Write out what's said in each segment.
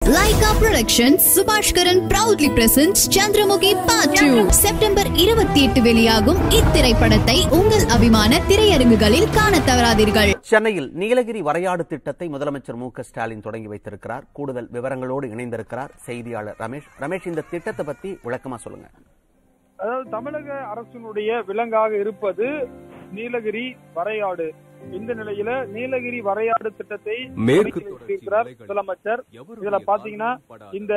Laika Productions Subaskaran proudly presents Chandramukhi Part 2 September இருபத்தி எட்டு வெளியாகும் இத்திரைப்படத்தை உங்கள் அபிமான திரையரங்குகளில் காண தவறாதீர்கள் சென்னையில் நீலகிரி வரையாடு திட்டத்தை முதலமைச்சர் மு க ஸ்டாலின் தொடங்கி வைத்திருக்கிறார் கூடுதல் விவரங்களோடு இணைந்திருக்கிறார் செய்தியாளர் ரமேஷ் ரமேஷ் இந்த திட்டத்தை பத்தி விளக்கமா சொல்லுங்க அதாவது தமிழக அரசினுடைய விலங்காக இருப்பது நீலகிரி வரையாடு இந்த நிலையில நீலகிரி வரையாடு திட்டத்தை மேற்கு தொடங்கி வைத்திருக்கிறார் முதலமைச்சர் இதுல பாத்தீங்கன்னா இந்த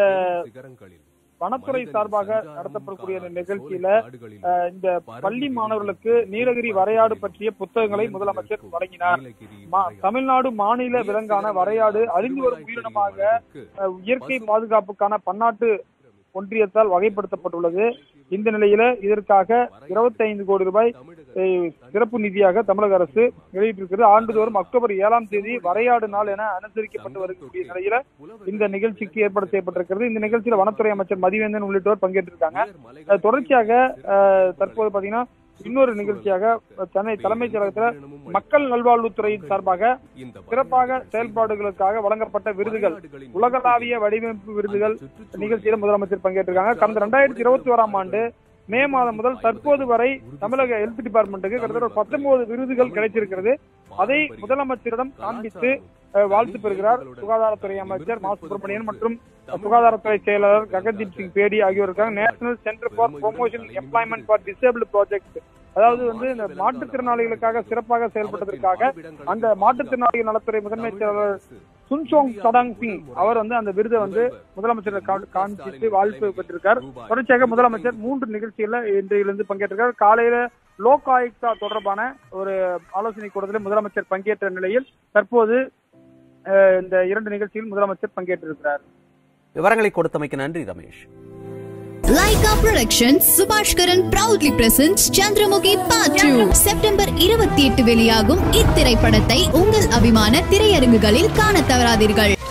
வனத்துறை சார்பாக நடத்தப்படக்கூடிய இந்த நிகழ்ச்சியில அஹ், இந்த பள்ளி மாணவர்களுக்கு நீலகிரி வரையாடு பற்றிய புத்தகங்களை முதலமைச்சர் வழங்கினார் மா- தமிழ்நாடு மாநில விலங்கான வரையாடு அழிந்து வரும் உயிரினமாக அஹ், இயற்கை பாதுகாப்புக்கான பன்னாட்டு ஒன்றியத்தால் வகைப்படுத்தப்பட்டுள்ளது இந்த நிலையில இதற்காக 25 கோடி ரூபாய் அஹ், சிறப்பு நிதியாக தமிழக அரசு வெளியிட்டிருக்கிறது ஆண்டுதோறும் அக்டோபர் ஏழாம் தேதி வரையாடு நாள் என அனுசரிக்கப்பட்டு வரக்கூடிய நிலையில இந்த நிகழ்ச்சிக்கு ஏற்பாடு செய்யப்பட்டிருக்கிறது இந்த நிகழ்ச்சியில வனத்துறை அமைச்சர் மதிவேந்தன் உள்ளிட்டோர் பங்கேற்றிருக்காங்க அஹ், தொடர்ச்சியாக அஹ், தற்போது பாத்தீங்கன்னா இன்னொரு நிகழ்ச்சியாக அஹ், சென்னை தலைமைச் செயலகத்துல மக்கள் நல்வாழ்வுத்துறையின் சார்பாக சிறப்பாக செயல்பாடுகளுக்காக வழங்கப்பட்ட விருதுகள் உலகளாவிய வடிவமைப்பு விருதுகள் நிகழ்ச்சியில முதலமைச்சர் பங்கேற்றிருக்காங்க கடந்த ரெண்டாயிரத்தி இருபத்தி ஓராம் ஆண்டு மே மாதம் முதல் தற்போது வரை தமிழக ஹெல்த் டிபார்ட்மெண்ட்டுக்கு கிட்டத்தட்ட ஒரு பத்தொன்பது விருதுகள் கிடைச்சிருக்கிறது அதை முதலமைச்சரிடம் காண்பித்து அஹ், வாழ்த்து பெறுகிறார் சுகாதாரத்துறை அமைச்சர் மா சுப்பிரமணியன் மற்றும் சுகாதாரத்துறை செயலாளர் ககன்தீப் சிங் பேடி ஆகியோர் இருக்காங்க national centre for promotion employment for disable project அதாவது வந்து இந்த மாற்றுத்திறனாளிகளுக்காக சிறப்பாக செயல்பட்டதற்காக அந்த மாற்றுத்திறனாளிகள் நலத்துறை முதன்மை செயலாளர் சுன்சோங் சடாங் சிங் அவர் வந்து அந்த விருதை வந்து முதலமைச்சர் காண்பித்து வாழ்த்து பெற்றிருக்கார் தொடர்ச்சியாக முதலமைச்சர் மூன்று நிகழ்ச்சிகள்ல இன்றையிலிருந்து பங்கேற்றிருக்கார் காலையில லோக் ஆயுக்தா தொடர்பான ஒரு ஆலோசனை கூட்டத்தில் முதலமைச்சர் பங்கேற்ற நிலையில் தற்போது அஹ், இந்த இரண்டு நிகழ்ச்சியில் முதலமைச்சர் பங்கேற்றிருக்கிறார் விவரங்களை கொடுத்தமைக்கு நன்றி Ramesh Lyca productions Subaskaran proudly presents Chandramukhi Part 2 September இருபத்தி எட்டு வெளியாகும் இத்திரைப்படத்தை உங்கள் அபிமான திரையரங்குகளில் காண தவறாதீர்கள்